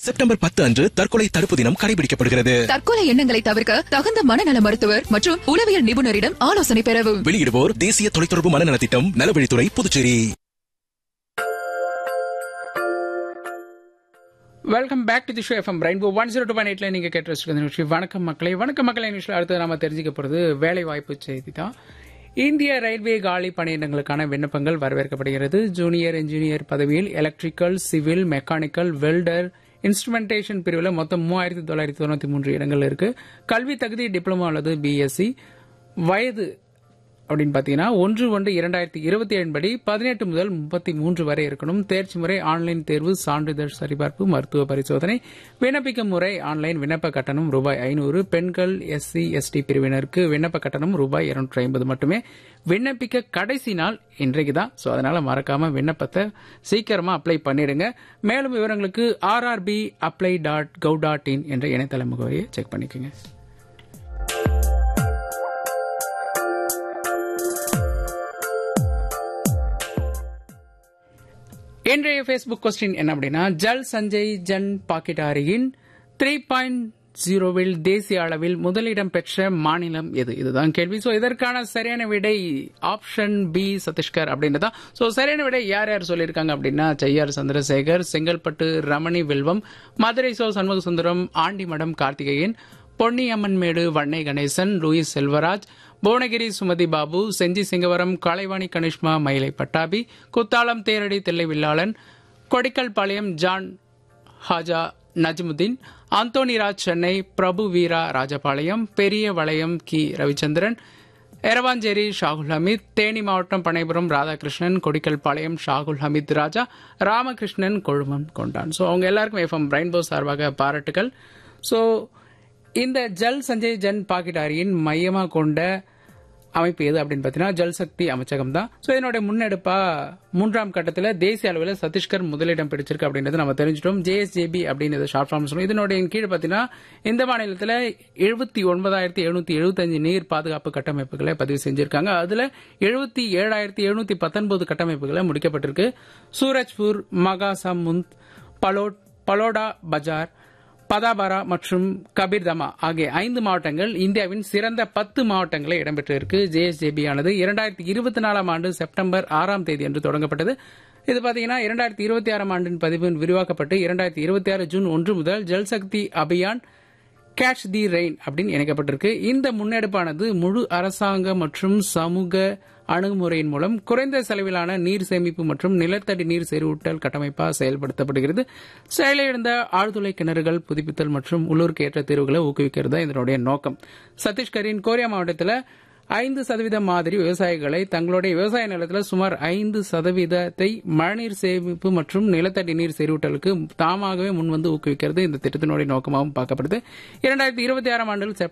September பத்து அன்று தற்கொலை தடுப்பு தினம் கடைபிடிக்கப்படுகிறது தற்கொலை எண்ணங்களை தவிர்க்க தகுந்த மனநல மருத்துவர் மற்றும் உளவியல் நிபுணரிடம் ஆலோசனை பெறவும் வெளியிடுவோர் தேசிய தொலைத்தொடர்பு மனநலத் திட்டம் நலவழித்துறை Puducherry welcome back to the show FM rainbow one zero two point எயிட்ல நீங்க கேட்டு வச்சிருக்க நிகழ்ச்சி வணக்கம் மக்களே வணக்கம் மக்களே நிகழ்ச்சியில் அடுத்து நாம தெரிஞ்சுக்க போறது வேலை வாய்ப்பு செய்தி தான் இந்திய ரயில்வே காலி பணியிடங்களுக்கான விண்ணப்பங்கள் வரவேற்கப்படுகிறது ஜூனியர் இன்ஜினியர் பதவியில் electrical civil mechanical welder instrumentation பிரிவில் மொத்தம் மூவாயிரத்தி தொள்ளாயிரத்தி தொண்ணூத்தி மூன்று இடங்கள் இருக்கு கல்வி தகுதி டிப்ளமோ அல்லது பிஎஸ்சி வயது அப்படின்னு பார்த்தீங்கன்னா ஒன்று ஒன்று இரண்டாயிரத்தி இருபத்தி ஏழு படி பதினெட்டு முதல் முப்பத்தி மூன்று வரை இருக்கணும் தேர்ச்சி முறை ஆன்லைன் தேர்வு சான்றிதழ் சரிபார்ப்பு மருத்துவ பரிசோதனை விண்ணப்பிக்கும் முறை ஆன்லைன் விண்ணப்ப கட்டணம் ரூபாய் ஐநூறு பெண்கள் எஸ்சி எஸ்டி பிரிவினருக்கு விண்ணப்ப கட்டணம் ரூபாய் இருநூற்றி ஐம்பது மட்டுமே விண்ணப்பிக்க கடைசி நாள் இன்றைக்கு தான் ஸோ அதனால மறக்காம விண்ணப்பத்தை சீக்கிரமா அப்ளை பண்ணிடுங்க மேலும் விவரங்களுக்கு RRB apply dot gov dot in என்ற இணையதள முகவரியை செக் பண்ணிக்கோங்க இன்றைய ஃபேஸ்புக் கொஸ்டின் என்ன அப்படின்னா ஜல் சஞ்சய் ஜன் பாக்கெட்டாரியின் த்ரீ பாயிண்ட் ஜீரோவில் தேசிய அளவில் முதலிடம் பெற்ற மாநிலம் எது இதுதான் கேள்வி ஸோ இதற்கான சரியான விடை ஆப்ஷன் பி சத்தீஸ்கர் அப்படின்றதா ஸோ சரியான விடை யார் யார் சொல்லியிருக்காங்க அப்படின்னா செய்யார் சந்திரசேகர் செங்கல்பட்டு ரமணி வெல்வம் மதுரை சோ Shanmugasundaram Andimadam Karthikeyan Ponniammanmedu Vannai Ganesan Louis Selvaraj Bhuvanagiri Sumathi Babu Gingee Singavaram Kalaivani Kanishma Mylai Pattabi Kuthalam Theradi Thillai Villalan Kodikalpalayam John Haja Najmudeen Antonyraj Chennai Prabhu Veera Rajapalayam பெரிய வளையம் கி ரவிச்சந்திரன் எரவாஞ்சேரி ஷாகுல் ஹமீத் தேனி மாவட்டம் பனைபுரம் ராதாகிருஷ்ணன் கொடிக்கல்பாளையம் ஷாகுல் ஹமீத் ராஜா ராமகிருஷ்ணன் கொழுமம் கொண்டான் ஸோ அவங்க எல்லாருக்கும் எஃப்எம் ரெயின்போ சார்பாக பாராட்டுகள் ஸோ இந்த ஜல் சஞ்சய் ஜன் பாக்கிட்டாரியின் மையமாக கொண்ட அமைப்பு எது அப்படின்னு பார்த்தீங்கன்னா ஜல் சக்தி அமைச்சகம் தான் ஸோ இதனுடைய முன்னெடுப்பா மூன்றாம் கட்டத்தில் தேசிய அளவில் சத்தீஸ்கர் முதலிடம் பிடிச்சிருக்கு அப்படின்றது நம்ம தெரிஞ்சிட்டோம் ஜேஎஸ்ஜேபி அப்படின்னு ஷார்ட் ஃபார்ம் சொல்லுவோம் இதனுடைய கீழ் பார்த்தீங்கன்னா இந்த மாநிலத்தில் எழுபத்தி ஒன்பதாயிரத்தி எழுநூத்தி எழுபத்தஞ்சு நீர் பாதுகாப்பு கட்டமைப்புகளை பதிவு செஞ்சிருக்காங்க அதுல எழுபத்தி ஏழாயிரத்தி எழுநூத்தி பத்தொன்பது கட்டமைப்புகளை முடிக்கப்பட்டிருக்கு சூரஜ்பூர் மகாசமுந்த் பலோட் பலோடா பஜார் பதாபாரா மற்றும் கபீர்தமா ஆகிய ஐந்து மாவட்டங்கள் இந்தியாவின் சிறந்த பத்து மாவட்டங்களை இடம்பெற்றிருக்கு ஜேஎஸ்ஜேபி ஆனது இரண்டாயிரத்தி இருபத்தி நாலாம் ஆண்டு செப்டம்பர் ஆறாம் தேதி அன்று தொடங்கப்பட்டது இது பாத்தீங்கன்னா இரண்டாயிரத்தி இருபத்தி ஆறாம் ஆண்டின் பதிவு விரிவாக்கப்பட்டு இரண்டாயிரத்தி இருபத்தி ஆறு ஜூன் ஒன்று முதல் Jal Shakti Abhiyan catch the rain அப்படின்னு இணைக்கப்பட்டிருக்கு இந்த முன்னெடுப்பானது முழு அரசாங்க மற்றும் சமூக அணுகுமுறையின் மூலம் குறைந்த செலவிலான நீர் சேமிப்பு மற்றும் நிலத்தடி நீர் செறிவூட்டல் கட்டமைப்பாக செயல்படுத்தப்படுகிறது செயலிழந்த ஆழ்துளை கிணறுகள் புதுப்பித்தல் மற்றும் உள்ளூருக்கு ஏற்ற தீர்வுகளை ஊக்குவிக்கிறது இதனுடைய நோக்கம் சத்தீஸ்கரின் கோரியா மாவட்டத்தில் ஐந்து சதவீத மாதிரி விவசாயிகளை தங்களுடைய விவசாய நிலத்தில் சுமார் ஐந்து சதவீதத்தை மழைநீர் சேமிப்பு மற்றும் நிலத்தடி நீர் செறிவூட்டலுக்கு தாமாகவே முன்வந்து ஊக்குவிக்கிறது இந்த திட்டத்தினுடைய நோக்கமாகவும் பார்க்கப்படுது இரண்டாயிரத்தி இருபத்தி ஆறாம் ஆண்டில்